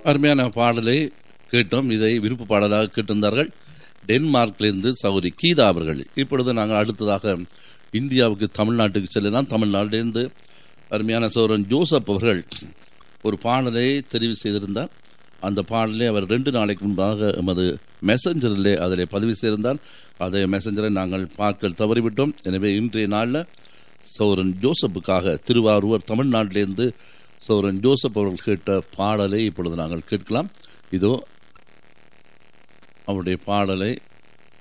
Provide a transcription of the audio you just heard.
அருமையான பாடலை கேட்டோம் இதை விருப்ப பாடலாக கேட்டிருந்தார்கள் டென்மார்க்கிலிருந்து சௌரி கீதா அவர்கள் இப்பொழுது நாங்கள் அடுத்ததாக இந்தியாவுக்கு தமிழ்நாட்டுக்கு செல்லலாம் தமிழ்நாட்டிலிருந்து அருமையான சோரன் ஜோசப் அவர்கள் ஒரு பாடலை தெரிவு செய்திருந்தார் அந்த பாடலை அவர் ரெண்டு நாளைக்கு முன்பாக எமது மெசஞ்சரிலே அதில் பதிவு செய்திருந்தார் அதை மெசஞ்சரை நாங்கள் பார்க்க தவறிவிட்டோம் எனவே இன்றைய நாளில் சௌரன் ஜோசப்புக்காக திருவாரூர் தமிழ்நாட்டிலிருந்து சௌரன் ஜோசப் அவர்கள் கேட்ட பாடலை இப்பொழுது நாங்கள் கேட்கலாம் இதோ அவருடைய பாடலை